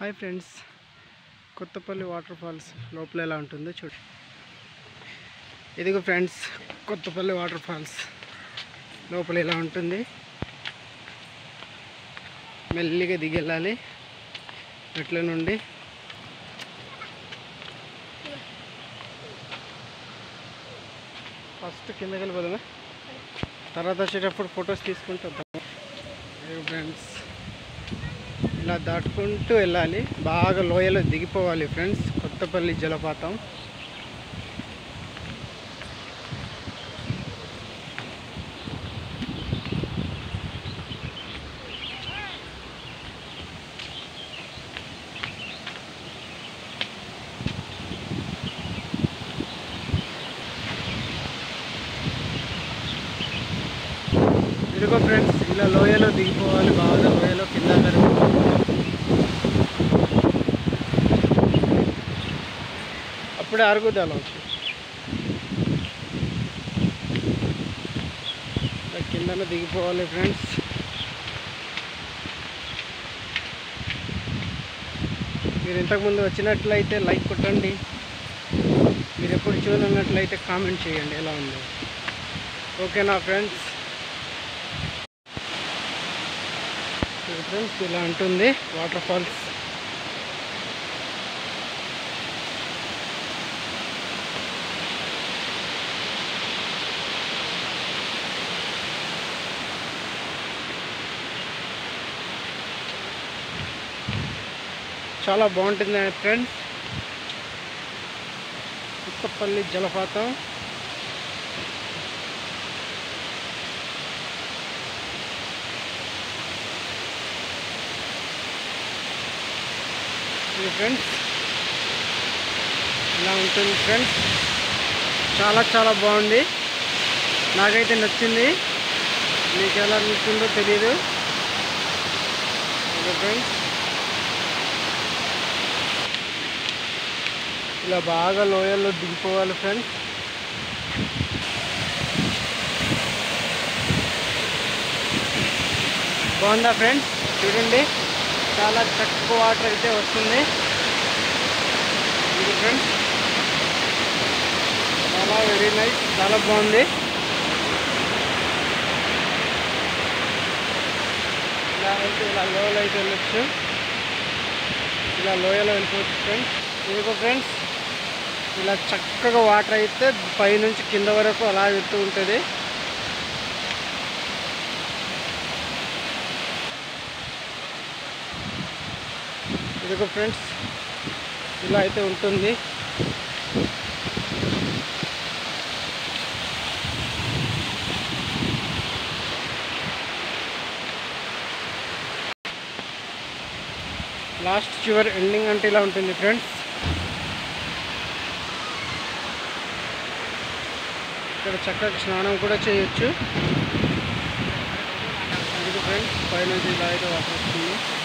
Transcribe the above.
hi friends Kothapalli waterfalls లోపల ఎలా ఉంటుందో చూడు ఇదిగో ఫ్రెండ్స్ కొత్తపల్లి వాటర్ ఫాల్స్ లోపల ఎలా ఉంటుంది మెల్లిగా దిగి వెళ్ళాలి మెట్ల నుండి ఫస్ట్ కిందకి వెళ్ళిపోదామా తర్వాత వచ్చేటప్పుడు ఫొటోస్ తీసుకుంటూ వద్దాం ఫ్రెండ్స్ ఇలా దాటుకుంటూ వెళ్ళాలి బాగా లోయలో దిగిపోవాలి ఫ్రెండ్స్ కొత్తపల్లి జలపాతం ఇదిగో ఫ్రెండ్స్ ఇలా లోయలో దిగిపోవాలి బాగా లోయలో కింద జరుగుతుంది అప్పుడే అరుగుదల వచ్చి కిందన దిగిపోవాలి ఫ్రెండ్స్ మీరు ఇంతకుముందు వచ్చినట్లయితే లైక్ కొట్టండి మీరు ఎప్పుడు చూడనట్లయితే కామెంట్ చేయండి ఎలా ఉందో ఓకేనా ఫ్రెండ్స్ ఫ్రెండ్స్ ఇలా ఉంటుంది వాటర్ ఫాల్స్ చాలా బాగుంటుంది ఫ్రెండ్స్ కుక్కపల్లి జలపాతం ఇది ఫ్రెండ్స్ ఇలా ఉంటుంది ఫ్రెండ్స్ చాలా చాలా బాగుంది నాకైతే నచ్చింది మీకు ఎలా నచ్చిందో తెలియదు ఓకే ఫ్రెండ్స్ ఇలా బాగా లోయల్లో దిగిపోవాలి ఫ్రెండ్స్ బాగుందా ఫ్రెండ్స్ చూడండి చాలా తక్కువ వాటర్ అయితే వస్తుంది ఇది ఫ్రెండ్స్ చాలా వెరీ నైస్ చాలా బాగుంది ఇలా అయితే ఇలా లోయలో అయితే వెళ్ళొచ్చు ఇలా లోయలో వెళ్ళిపోవచ్చు ఫ్రెండ్స్ ఇదిగో ఫ్రెండ్స్ ఇలా చక్కగా వాటర్ అయితే పైనుంచి కింద వరకు అలా వెళ్తూ ఉంటుంది ఇదిగో ఫ్రెండ్స్ ఇలా అయితే ఉంటుంది లాస్ట్ చివరి ఎండింగ్ అంటే ఇలా ఉంటుంది ఫ్రెండ్స్ ఇక్కడ చక్కగా స్నానం కూడా చేయొచ్చు ఇది ఫ్రెండ్స్ పైన ఇలా అయితే వాటర్ వస్తుంది